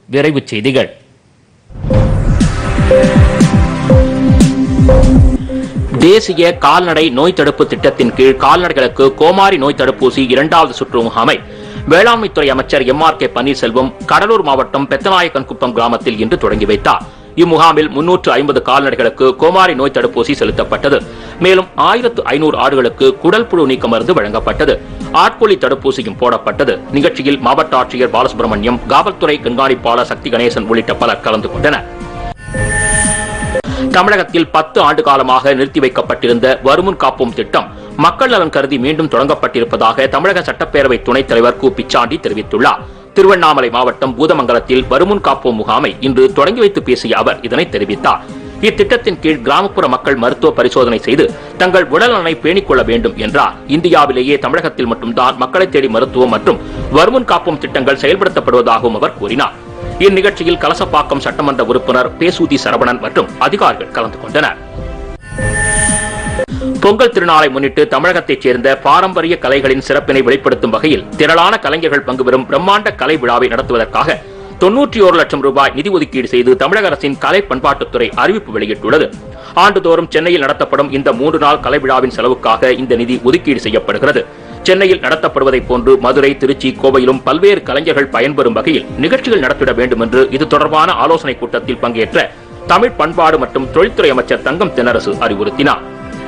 விரைவுச் செய்திகள் தேசிய கால்நடை நோய் தடுப்பு திட்டத்தின் கீழ் கால்நடைகளுக்கு கோமாரி நோய் தடுப்பூசி இரண்டாவது சுற்று முகாமை வேளாண்மைத்துறை அமைச்சர் M R K Panneerselvam Cuddalore மாவட்டம் பெத்தநாயக்கன்குப்பம் கிராமத்தில் இன்று தொடங்கி வைத்தார் இம்முகாமில் முன்னூற்று ஐம்பது கால்நடைகளுக்கு கோமாரி நோய் தடுப்பூசி செலுத்தப்பட்டது மேலும் ஆயிரத்து ஐநூறு ஆடுகளுக்கு குடல் புழு நீக்க மருந்து வழங்கப்பட்டது ஆட்கொல்லி தடுப்பூசியும் போடப்பட்டது நிகழ்ச்சியில் மாவட்ட ஆட்சியர் பாலசுப்ரமணியம் காவல்துறை கண்காணிப்பாளர் சக்தி கணேசன் உள்ளிட்ட பலர் கலந்து கொண்டனர் தமிழகத்தில் பத்து ஆண்டு காலமாக நிறுத்தி வைக்கப்பட்டிருந்த வருமுன் காப்போம் திட்டம் மக்கள் நலன் கருதி மீண்டும் தொடங்கப்பட்டிருப்பதாக தமிழக சட்டப்பேரவை துணைத் தலைவர் கு பிச்சாண்டி தெரிவித்துள்ளார் திருவண்ணாமலை மாவட்டம் பூதமங்கலத்தில் வருமுன் காப்போம் முகாமை இன்று தொடங்கி வைத்து பேசிய அவர் இதனை தெரிவித்தார் இத்திட்டத்தின் கீழ் கிராமப்புற மக்கள் மருத்துவ பரிசோதனை செய்து தங்கள் உடல் நலனை பேணிக் கொள்ள வேண்டும் என்றார் இந்தியாவிலேயே தமிழகத்தில் மட்டும்தான் மக்களை தேடி மருத்துவம் மற்றும் வருமுன் காப்போம் திட்டங்கள் செயல்படுத்தப்படுவதாகவும் அவர் கூறினார் இந்நிகழ்ச்சியில் கலசப்பாக்கம் சட்டமன்ற உறுப்பினர் பேசூதி சரவணன் மற்றும் அதிகாரிகள் கலந்து கொண்டனர் பொங்கல் திருநாளை முன்னிட்டு தமிழகத்தைச் சேர்ந்த பாரம்பரிய கலைகளின் சிறப்பினை வெளிப்படுத்தும் வகையில் திரளான கலைஞர்கள் பங்கு பெறும் பிரம்மாண்ட கலை விழாவை நடத்துவதற்காக தொன்னூற்றி ஒரு லட்சம் ரூபாய் நிதி ஒதுக்கீடு செய்து தமிழக அரசின் கலை பண்பாட்டுத்துறை அறிவிப்பு வெளியிட்டுள்ளது ஆண்டுதோறும் சென்னையில் நடத்தப்படும் இந்த மூன்று நாள் கலை விழாவின் செலவுக்காக இந்த நிதி ஒதுக்கீடு செய்யப்படுகிறது சென்னையில் நடத்தப்படுவதைப் போன்று மதுரை திருச்சி கோவையிலும் பல்வேறு கலைஞர்கள் பயன்பெறும் வகையில் நிகழ்ச்சிகள் நடத்திட வேண்டும் என்று இது தொடர்பான ஆலோசனைக் கூட்டத்தில் பங்கேற்ற தமிழ் பண்பாடு மற்றும் தொழில்துறை அமைச்சர் தங்கம் தென்னரசு அறிவுறுத்தினார்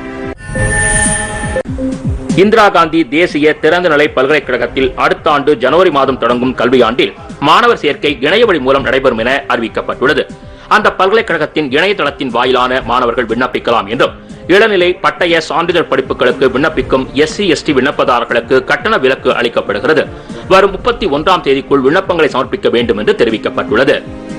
இந்திரா காந்தி தேசிய திறந்தநிலை பல்கலைக்கழகத்தில் அடுத்த ஆண்டு ஜனவரி மாதம் தொடங்கும் கல்வியாண்டில் மாணவர் சேர்க்கை இணையவழி மூலம் நடைபெறும் என அறிவிக்கப்பட்டுள்ளது அந்த பல்கலைக்கழகத்தின் இணையதளத்தின் வாயிலான மாணவர்கள் விண்ணப்பிக்கலாம் என்றும் இளநிலை பட்டய சான்றிதழ் படிப்புகளுக்கு விண்ணப்பிக்கும் எஸ்சி எஸ்டி விண்ணப்பதாரர்களுக்கு கட்டண விலக்கு அளிக்கப்படுகிறது வரும் முப்பத்தி ஒன்றாம் தேதிக்குள் விண்ணப்பங்களை சமர்ப்பிக்க வேண்டும் என்று தெரிவிக்கப்பட்டுள்ளது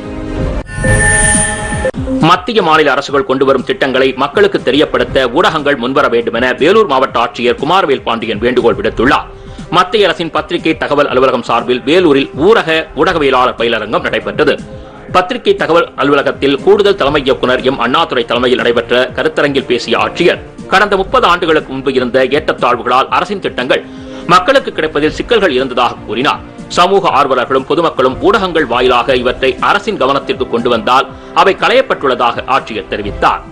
மத்திய மாநில அரசுகள் கொண்டு வரும் திட்டங்களை மக்களுக்கு தெரியப்படுத்த ஊடகங்கள் முன்வர வேண்டும் என வேலூர் மாவட்ட ஆட்சியர் குமாரவேல் பாண்டியன் வேண்டுகோள் விடுத்துள்ளார் மத்திய அரசின் பத்திரிகை தகவல் அலுவலகம் சார்பில் வேலூரில் ஊரக ஊடகவியலாளர் பயிலரங்கம் நடைபெற்றது பத்திரிகை தகவல் அலுவலகத்தில் கூடுதல் தலைமை இயக்குநர் எம் அண்ணாதுரை தலைமையில் நடைபெற்ற கருத்தரங்கில் பேசிய ஆட்சியர் கடந்த முப்பது ஆண்டுகளுக்கு முன்பு இருந்த ஏற்றத்தாழ்வுகளால் அரசின் திட்டங்கள் மக்களுக்கு கிடைப்பதில் சிக்கல்கள் இருந்ததாக கூறினார் சமூக ஆர்வலர்களும் பொதுமக்களும் ஊடகங்கள் வாயிலாக இவற்றை அரசின் கவனத்திற்கு கொண்டு வந்தால் அவை களையப்பட்டுள்ளதாக ஆட்சியர் தெரிவித்தார்